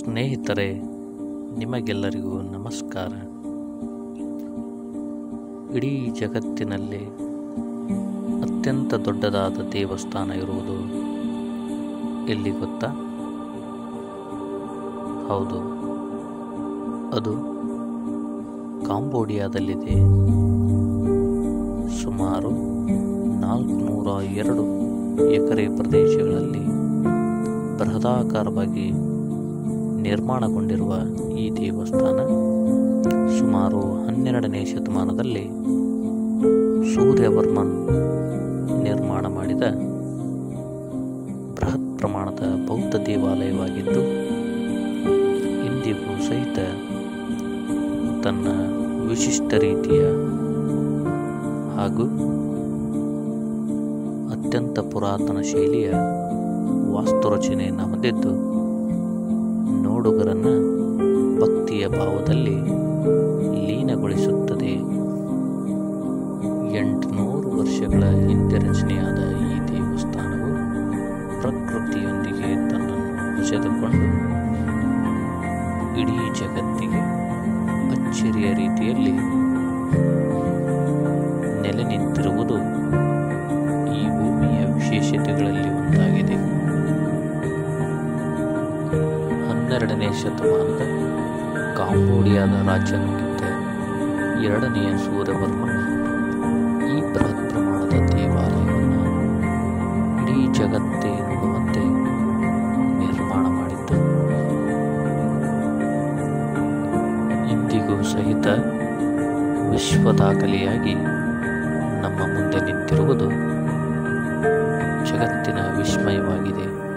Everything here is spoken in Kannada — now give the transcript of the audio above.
ಸ್ನೇಹಿತರೆ ನಿಮಗೆಲ್ಲರಿಗೂ ನಮಸ್ಕಾರ ಇಡೀ ಜಗತ್ತಿನಲ್ಲಿ ಅತ್ಯಂತ ದೊಡ್ಡದಾದ ದೇವಸ್ಥಾನ ಇರುವುದು ಎಲ್ಲಿ ಗೊತ್ತಾ ಹೌದು ಅದು ಕಾಂಬೋಡಿಯಾದಲ್ಲಿದೆ ಸುಮಾರು ನಾಲ್ಕುನೂರ ಎರಡು ಎಕರೆ ಪ್ರದೇಶಗಳಲ್ಲಿ ಬೃಹದಾಕಾರವಾಗಿ ನಿರ್ಮಾಣಗೊಂಡಿರುವ ಈ ದೇವಸ್ಥಾನ ಸುಮಾರು ಹನ್ನೆರಡನೇ ಶತಮಾನದಲ್ಲಿ ಸೂರ್ಯವರ್ಮನ್ ನಿರ್ಮಾಣ ಮಾಡಿದ ಬೃಹತ್ ಪ್ರಮಾಣದ ಬೌದ್ಧ ದೇವಾಲಯವಾಗಿದ್ದು ಇಂದಿಗೂ ಸಹಿತ ತನ್ನ ವಿಶಿಷ್ಟ ರೀತಿಯ ಹಾಗೂ ಅತ್ಯಂತ ಪುರಾತನ ಶೈಲಿಯ ವಾಸ್ತುರಚನೆಯನ್ನು ಹೊಂದಿದ್ದು ನೋಡುಗರನ್ನು ಭಕ್ತಿಯ ಭಾವದಲ್ಲಿ ಲೀನಗೊಳಿಸುತ್ತದೆ ಎಂಟುನೂರು ವರ್ಷಗಳ ಹಿಂದೆ ರಚನೆಯಾದ ಈ ದೇವಸ್ಥಾನವು ಪ್ರಕೃತಿಯೊಂದಿಗೆ ತನ್ನನ್ನು ಹೊಸೆದುಕೊಂಡು ಇಡೀ ಜಗತ್ತಿಗೆ ಅಚ್ಚರಿಯ ರೀತಿಯಲ್ಲಿ ನೆಲೆ ನಿಂತಿರುವುದು ಈ ಭೂಮಿಯ ವಿಶೇಷತೆಗಳಲ್ಲಿ ಒಂದಾಗಿದೆ ಹನ್ನೆರಡನೇ ಶತಮಾನದ ಕಾಂಬೋಡಿಯಾದ ರಾಜ್ಯವಾಗಿದ್ದ ಎರಡನೆಯ ಸೂರ್ಯವರ್ಮನ ಈ ಬೃಹತ್ ಪ್ರಮಾಣದ ದೇವಾಲಯವನ್ನು ಇಡೀ ಜಗತ್ತೇ ನೋಡುವಂತೆ ನಿರ್ಮಾಣ ಮಾಡಿದ್ದು ಇಂದಿಗೂ ಸಹಿತ ವಿಶ್ವ ದಾಖಲೆಯಾಗಿ ನಮ್ಮ ಮುಂದೆ ನಿಂತಿರುವುದು ಜಗತ್ತಿನ ವಿಸ್ಮಯವಾಗಿದೆ